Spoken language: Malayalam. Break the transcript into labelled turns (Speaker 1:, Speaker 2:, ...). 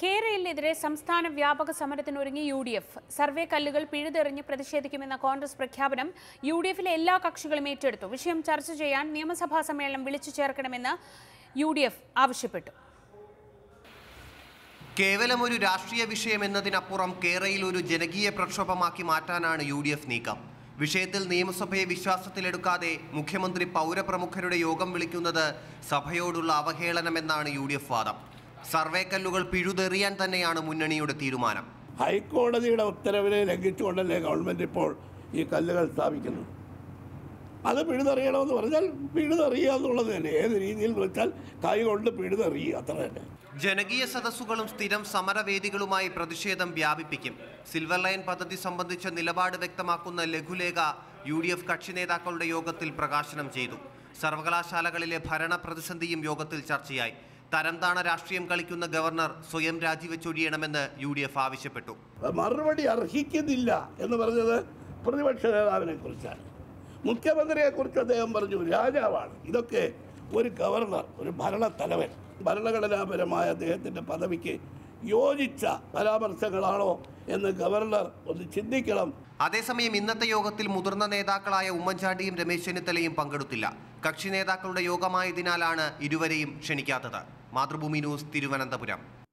Speaker 1: കേരളത്തിനെതിരെ സംസ്ഥാന വ്യാപക സമരത്തിനൊരുങ്ങി യു ഡി എഫ് സർവേ കല്ലുകൾ പിഴുതെറിഞ്ഞ് പ്രതിഷേധിക്കുമെന്ന കോൺഗ്രസ് പ്രഖ്യാപനം യു ഡി എഫിലെ എല്ലാ കക്ഷികളും ഏറ്റെടുത്തു വിഷയം ചർച്ച ചെയ്യാൻ നിയമസഭാ സമ്മേളനം വിളിച്ചു ചേർക്കണമെന്ന് യു ഡി എഫ് ആവശ്യപ്പെട്ടു
Speaker 2: കേവലം ഒരു രാഷ്ട്രീയ വിഷയം എന്നതിനപ്പുറം കേരളയിൽ ഒരു ജനകീയ പ്രക്ഷോഭമാക്കി മാറ്റാനാണ് യു ഡി എഫ് നീക്കം വിഷയത്തിൽ നിയമസഭയെ വിശ്വാസത്തിലെടുക്കാതെ മുഖ്യമന്ത്രി പൗരപ്രമുഖരുടെ യോഗം വിളിക്കുന്നത് സഭയോടുള്ള അവഹേളനമെന്നാണ് യു ഡി എഫ് വാദം സർവേ കല്ലുകൾ പിഴുതെറിയാൻ തന്നെയാണ് മുന്നണിയുടെ തീരുമാനം
Speaker 3: ഹൈക്കോടതിയുടെ ഉത്തരവിനെ ലംഘിച്ചുകൊണ്ടല്ലേ ഗവൺമെൻറ് ഇപ്പോൾ ഈ കല്ലുകൾ സ്ഥാപിക്കുന്നത് അത് പിഴുതെറിയണമെന്ന് പറഞ്ഞാൽ പിഴുതെറിയുക എന്നുള്ളത് തന്നെ ഏത് രീതിയിൽ വെച്ചാൽ കൈ കൊണ്ട് പിഴുതെറിയുക അത്ര തന്നെ
Speaker 2: ജനകീയ സദസ്സുകളും സ്ഥിരം സമരവേദികളുമായി പ്രതിഷേധം വ്യാപിപ്പിക്കും സിൽവർ ലൈൻ പദ്ധതി സംബന്ധിച്ച നിലപാട് വ്യക്തമാക്കുന്ന ലഘുലേഖ യു ഡി എഫ് കക്ഷി നേതാക്കളുടെ യോഗത്തിൽ പ്രകാശനം ചെയ്തു സർവകലാശാലകളിലെ ഭരണ പ്രതിസന്ധിയും യോഗത്തിൽ ചർച്ചയായി തരംതാണ രാഷ്ട്രീയം കളിക്കുന്ന ഗവർണർ സ്വയം രാജിവെച്ചൊഴിയണമെന്ന് യു ഡി എഫ് ആവശ്യപ്പെട്ടു
Speaker 3: മറുപടി അർഹിക്കുന്നില്ല എന്ന് പറഞ്ഞത് പ്രതിപക്ഷ നേതാവിനെ കുറിച്ചാണ് മുഖ്യമന്ത്രിയെ കുറിച്ച് അദ്ദേഹം പറഞ്ഞു രാജാവാണ് ഇതൊക്കെ ഒരു ഗവർണർ ഒരു ഭരണത്തലവൻ ഭരണഘടനാപരമായ അദ്ദേഹത്തിൻ്റെ പദവിക്ക് യോജിച്ച പരാമർശങ്ങളാണോ എന്ന് ഗവർണർ ഒന്ന് ചിന്തിക്കണം
Speaker 2: അതേസമയം ഇന്നത്തെ യോഗത്തിൽ മുതിർന്ന നേതാക്കളായ ഉമ്മൻചാണ്ടിയും രമേശ് ചെന്നിത്തലയും പങ്കെടുത്തില്ല കക്ഷി നേതാക്കളുടെ യോഗമായതിനാലാണ് ഇരുവരെയും ക്ഷണിക്കാത്തത് മാതൃഭൂമി ന്യൂസ് തിരുവനന്തപുരം